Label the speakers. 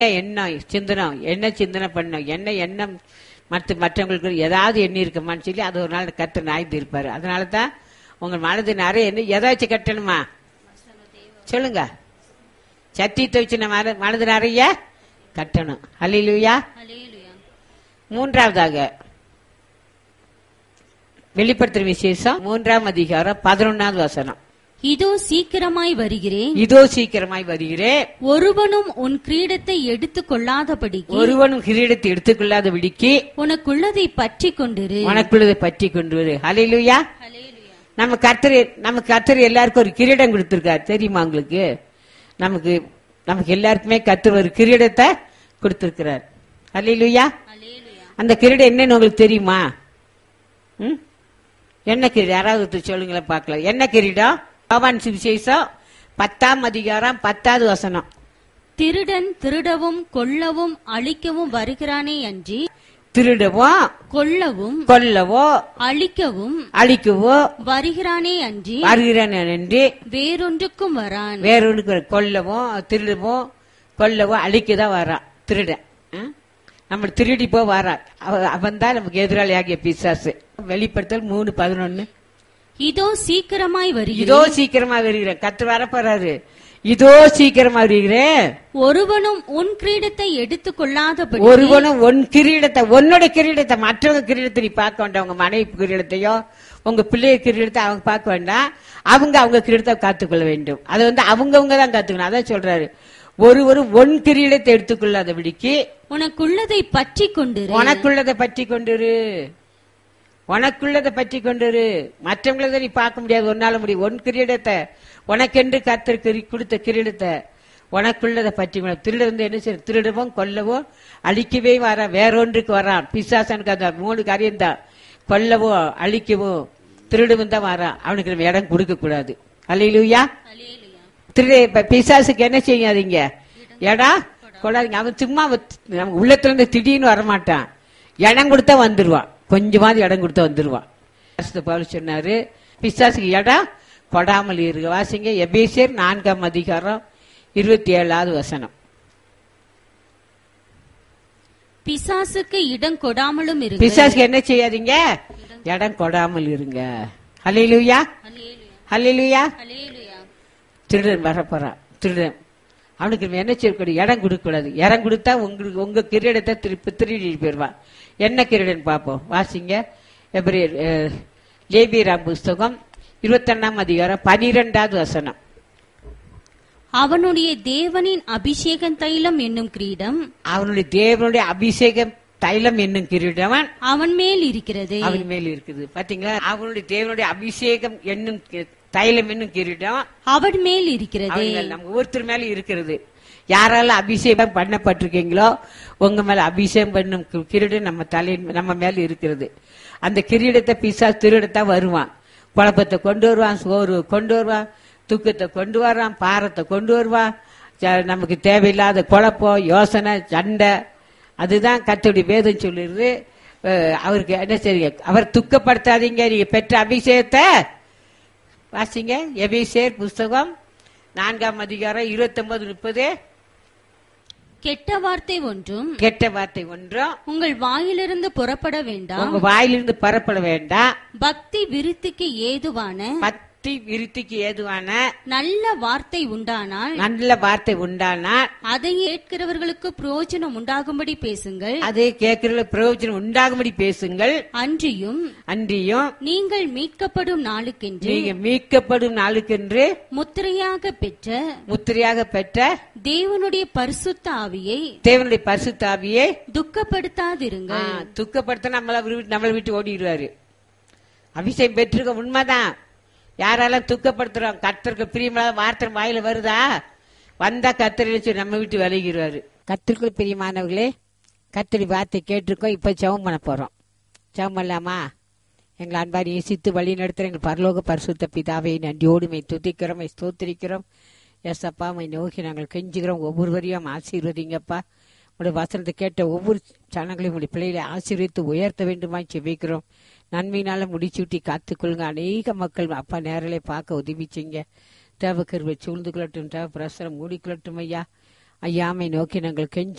Speaker 1: எண்ணம் சிந்தனம் என்ன சிந்தனை பண்ணும் என்ன எண்ணம் மற்ற மற்றவங்களுக்கு ஏதாவது எண்ணி இருக்குமான்னு சொல்லி அது ஒரு நாள் கத்து நாய்ந்து இருப்பாரு அதனால தான் உங்க மனது நிறைய என்ன எதாச்சும் கட்டணுமா சொல்லுங்க சத்தியத்தை வச்சு நம்ம மன- மனது நிறைய கட்டணும் அல்லையா மூன்றாவதாக வெளிப்படுத்துற விசேஷம் மூன்றாம் அதிகாரம் பதினொன்னாவது வசனம்
Speaker 2: இதோ சீக்கிரமாய் வருகிறேன்
Speaker 1: இதோ சீக்கிரமாய் வருகிறேன்
Speaker 2: ஒருவனும் உன் கிரீடத்தை எடுத்துக் கொள்ளாதபடிக்கு
Speaker 1: ஒருவனும் கிரீடத்தை எடுத்துக்கொள்ளாத விடிக்கு
Speaker 2: உனக்குள்ளதை பற்றி கொண்டிரு
Speaker 1: உனக்குள்ளதை பற்றி கொண்டு வரு ஹalleluya நம்ம கர்த்தர் நம்ம கர்த்தர் எல்லாருக்கும் ஒரு கிரீடம் கொடுத்திருக்காரு தெரியுமா உங்களுக்கு நமக்கு நமக்கு எல்லாருக்குமே கர்த்தர் ஒரு கிரீடத்தை கொடுத்திருக்கிறார் ஹalleluya அந்த கிரீடம் என்னன்னு உங்களுக்கு தெரியுமா ம்? என்ன கிரீடம் யாராவது ஒருத்தர் சொல்லுங்களேன் பார்க்கலாம் என்ன கிரீடம் யோவான் சுவிசேஷம் பத்தாம் அதிகாரம் பத்தாவது வசனம்
Speaker 2: திருடன் திருடவும் கொல்லவும் அழிக்கவும் வருகிறானே அன்றி
Speaker 1: திருடவோ
Speaker 2: கொல்லவும்
Speaker 1: கொல்லவோ
Speaker 2: அழிக்கவும்
Speaker 1: அழிக்கவோ
Speaker 2: வருகிறானே அன்றி
Speaker 1: வருகிறேன் என்று
Speaker 2: வேறொன்றுக்கும் வரான்
Speaker 1: வேறொன்று கொல்லவோ திருடவோ கொல்லவோ அழிக்கதான் வரான் திருடன் ஆ? நம்ம திருடி போ வரான் அவன் தான் நமக்கு எதிராளியாகிய பிசாசு வெளிப்படுத்தல் மூணு பதினொன்னு
Speaker 2: இதோ சீக்கிரமாய் வருகிறேன்
Speaker 1: இதோ சீக்கிரமா வருகிறேன் கத்து வர போறாரு இதோ சீக்கிரமா வருகிறேன்
Speaker 2: ஒருவனும் உன் கிரீடத்தை எடுத்துக் கொள்ளாதபடி
Speaker 1: ஒருவனும் உன் கிரீடத்தை உன்னோட கிரீடத்தை மற்றவங்க கிரீடத்தை நீ பார்க்க வேண்டாம் உங்க மனைவி கிரீடத்தையோ உங்க பிள்ளைய கிரீடத்தை அவங்க பார்க்க வேண்டாம் அவங்க அவங்க கிரீடத்தை காத்துக்கொள்ள வேண்டும் அது வந்து அவங்கவங்க தான் காத்துக்கணும் அதான் சொல்றாரு ஒருவரும் ஒன் கிரீடத்தை எடுத்துக்கொள்ளாத விடிக்கு
Speaker 2: உனக்குள்ளதை பற்றி கொண்டிரு
Speaker 1: உனக்குள்ளதை பற்றி கொண்டிரு உனக்குள்ளதை பற்றி கொண்டிரு மற்றவங்களத நீ பார்க்க முடியாது ஒன்னால முடியும் உன் கிரீடத்தை உனக்கென்று கத்தர் கிரி- கொடுத்த கிரீடத்தை உனக்குள்ளதை பற்றி கொண்டு திருட வந்து என்ன செய்ய திருடவும் கொல்லவோ அழிக்கவே வர வேறொன்றுக்கு வரான் பிசாசனுக்கு அந்த மூணு காரியம் தான் கொல்லவோ அழிக்கவோ திருடவும் தான் வரான் அவனுக்கு நம்ம இடம் கொடுக்க கூடாது அல்லையிலுயா திருட இப்ப பிசாசுக்கு என்ன செய்யாதீங்க ஏடா கொடாதீங்க அவன் சும்மா வ- நம்ம உள்ளத்துல இருந்து திடீர்னு வரமாட்டான் இடம் கொடுத்தா வந்துருவான் கொஞ்சமாவது இடம் கொடுத்தா வந்துருவான் பரிசுத்த பவுல் சொன்னாரு பிசாசுக்கு இடம் கொடாமல் இருக்க வாசிங்க எபேசியர் நான்காம் அதிகாரம் இருபத்தி ஏழாவது வசனம்
Speaker 2: பிசாசுக்கு இடம் கொடாமலும் இருக்கு
Speaker 1: பிசாசுக்கு என்ன செய்யாதீங்க இடம் கொடாமல் இருங்க ஹalleluya ஹalleluya திருடன் வரப்போறான் திருடன் அவனுக்கு நம்ம என்ன செய்யக்கூடாது இடம் கொடுக்கக்கூடாது இடம் கொடுத்தா உங்களுக்கு உங்க கிரீடத்தை திருப்பி திருடி போயிடுவான் என்ன கிரீடன் பார்ப்போம் வாசிங்க எபிரேயர், அஹ், லேபியராம் புஸ்தகம் இருபத்தொன்னாம் அதிகாரம் பனிரெண்டாவது வசனம்
Speaker 2: அவனுடைய தேவனின் அபிஷேகம் தைலம் என்னும் கிரீடம்
Speaker 1: அவனுடைய தேவனுடைய அபிஷேகம் தைலம் என்னும் கிரீடவன்
Speaker 2: அவன் மேல் இருக்கிறது
Speaker 1: அவன் மேல் இருக்குது பாத்தீங்களா அவனுடைய தேவனுடைய அபிஷேகம் என்னும் கி- தைலம் என்னும் கிரீடம்
Speaker 2: அவன் மேல் இருக்கிறது
Speaker 1: அவங்க நம்ம ஒவ்வொருத்தர் மேல இருக்கிறது யாரால அபிஷேகம் பண்ணப்பட்டிருக்கீங்களோ உங்க மேல அபிஷேகம் பண்ணும் கி- கிரீடம் நம்ம தலையின் நம்ம மேல இருக்கிறது அந்த கிரீடத்தை பிசா திருடத்தான் வருவான் குழப்பத்தை கொண்டு வருவான் சோறு கொண்டு வருவான் தூக்கத்தை கொண்டு வரான் பாரத்தை கொண்டு வருவான் ச- நமக்கு தேவையில்லாத குழப்பம் யோசனை சண்டை அதுதான் கத்தோடைய வேதம் சொல்லிடுது அஹ் அவருக்கு என்ன செய்யுங்க அவர் துக்கப்படுத்தாதீங்க நீங்க பெற்ற அபிஷேகத்தை வாசிங்க எபிசேர் புஸ்தகம் நான்காம் அதிகாரம் இருபத்தொன்பது முப்பது
Speaker 2: கெட்ட வார்த்தை ஒன்றும்
Speaker 1: கெட்ட வார்த்தை ஒன்றும்
Speaker 2: உங்கள் வாயிலிருந்து புறப்பட வேண்டாம்
Speaker 1: உங்க வாயிலிருந்து பரப்பட வேண்டாம்
Speaker 2: பக்தி விருத்திக்கு ஏதுவான
Speaker 1: பத்தி விருத்திக்கு ஏதுவான
Speaker 2: நல்ல வார்த்தை உண்டானால்
Speaker 1: நல்ல வார்த்தை உண்டானால்
Speaker 2: அதை கேட்கிறவர்களுக்கு பிரயோஜனம் உண்டாகும்படி பேசுங்கள்
Speaker 1: அதை கேட்கிற பிரயோஜனம் உண்டாகும்படி பேசுங்கள்
Speaker 2: அன்றியும்
Speaker 1: அன்றியும்
Speaker 2: நீங்கள் மீட்கப்படும் நாளுக்கென்று
Speaker 1: நீங்க மீட்கப்படும் நாளுக்கென்று
Speaker 2: முத்திரையாக பெற்ற
Speaker 1: முத்திரையாக பெற்ற
Speaker 2: தேவனுடைய பரிசுத்த ஆவியை
Speaker 1: தேவனுடைய பரிசுத்தாவியை
Speaker 2: துக்கப்படுத்தாதிருங்கள்
Speaker 1: துக்கப்படுத்த நம்மள விட்டு நம்மளை விட்டு ஓடிடுவாரு அபிஷேகம் பெற்றிருக்க உண்மைதான் யாரெல்லாம் துக்கப்படுத்துறோம் கர்த்தருக்கு பிரியமில்லாத வார்த்தை வாயில வருதா வந்தா கர்த்தர் சொல்லி நம்ம விட்டு விலகிடுவாரு கர்த்தருக்கு பிரியமானவர்களே கர்த்தரி வார்த்தை கேட்டிருக்கோம் இப்ப ஜெபம் பண்ண போறோம் ஜெபம் பண்ணலாமா எங்களை அன்பாரி நேசித்து வழி நடத்துற எங்கள் பரலோக பரிசுத்த பிதாவை நன்றியோடு மை துதிக்கிறோம் மை ஸ்தோத்திரிக்கிறோம் எஸ் அப்பா மை நோக்கி நாங்கள் கெஞ்சுகிறோம் ஒவ்வொருவரையும் ஆசீர்வதிங்கப்பா உடைய வசனத்தை கேட்ட ஒவ்வொரு சனங்களையும் உடைய பிள்ளைகளை ஆசீர்வித்து உயர்த்த வேண்டுமா செபிக்கிறோம் நன்மையினால முடிச்சுட்டி காத்துக்கொள்ளுங்க அநேக மக்கள் அப்பா நேரலை பார்க்க உதவி செய்யுங்க தேவ கருவை சூழ்ந்து கொள்ளட்டும் தேவ பிரசரம் மூடிக்கொள்ளட்டும் ஐயா ஐயாமை நோக்கி நாங்கள் கெஞ்சி